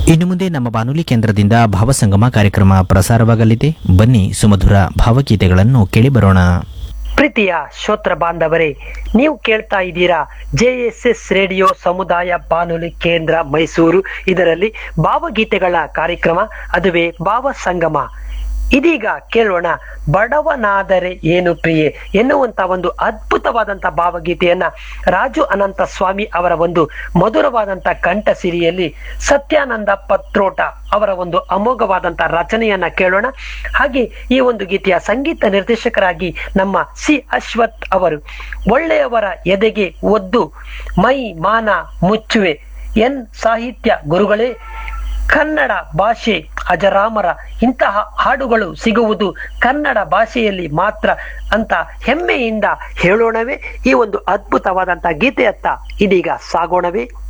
ಇನ್ನು ಮುಂದೆ ನಮ್ಮ ಬಾನುಲಿ ಕೇಂದ್ರದಿಂದ ಭಾವಸಂಗಮ ಕಾರ್ಯಕ್ರಮ ಪ್ರಸಾರವಾಗಲಿದೆ ಬನ್ನಿ ಸುಮಧುರ ಭಾವಗೀತೆಗಳನ್ನು ಕೇಳಿಬರೋಣ ಪ್ರೀತಿಯ ಶ್ರೋತ್ರ ಬಾಂಧವರೇ ನೀವು ಕೇಳ್ತಾ ಇದ್ದೀರಾ ಜೆ ಎಸ್ ಎಸ್ ರೇಡಿಯೋ ಸಮುದಾಯ ಬಾನುಲಿ ಕೇಂದ್ರ ಮೈಸೂರು ಇದರಲ್ಲಿ ಭಾವಗೀತೆಗಳ ಕಾರ್ಯಕ್ರಮ ಅದುವೇ ಭಾವ ಸಂಗಮ ಇದೀಗ ಕೇಳೋಣ ಬಡವನಾದರೆ ಏನು ಪ್ರಿಯೆ ಎನ್ನುವಂತ ಒಂದು ಅದ್ಭುತವಾದಂತ ಭಾವಗೀತೆಯನ್ನ ರಾಜು ಅನಂತ ಸ್ವಾಮಿ ಅವರ ಒಂದು ಮಧುರವಾದಂತ ಕಂಠ ಸಿರಿಯಲ್ಲಿ ಸತ್ಯಾನಂದ ಪತ್ರೋಟ ಅವರ ಒಂದು ಅಮೋಘವಾದಂತ ರಚನೆಯನ್ನ ಕೇಳೋಣ ಹಾಗೆ ಈ ಒಂದು ಗೀತೆಯ ಸಂಗೀತ ನಿರ್ದೇಶಕರಾಗಿ ನಮ್ಮ ಸಿ ಅಶ್ವಥ್ ಅವರು ಒಳ್ಳೆಯವರ ಎದೆಗೆ ಒದ್ದು ಮೈ ಮಾನ ಮುಚ್ಚುವೆ ಎನ್ ಸಾಹಿತ್ಯ ಗುರುಗಳೇ ಕನ್ನಡ ಭಾಷೆ ಅಜರಾಮರ ಇಂತಹ ಹಾಡುಗಳು ಸಿಗುವುದು ಕನ್ನಡ ಭಾಷೆಯಲ್ಲಿ ಮಾತ್ರ ಅಂತ ಹೆಮ್ಮೆಯಿಂದ ಹೇಳೋಣವೇ ಈ ಒಂದು ಅದ್ಭುತವಾದಂತ ಗೀತೆಯತ್ತ ಇದೀಗ ಸಾಗೋಣವೇ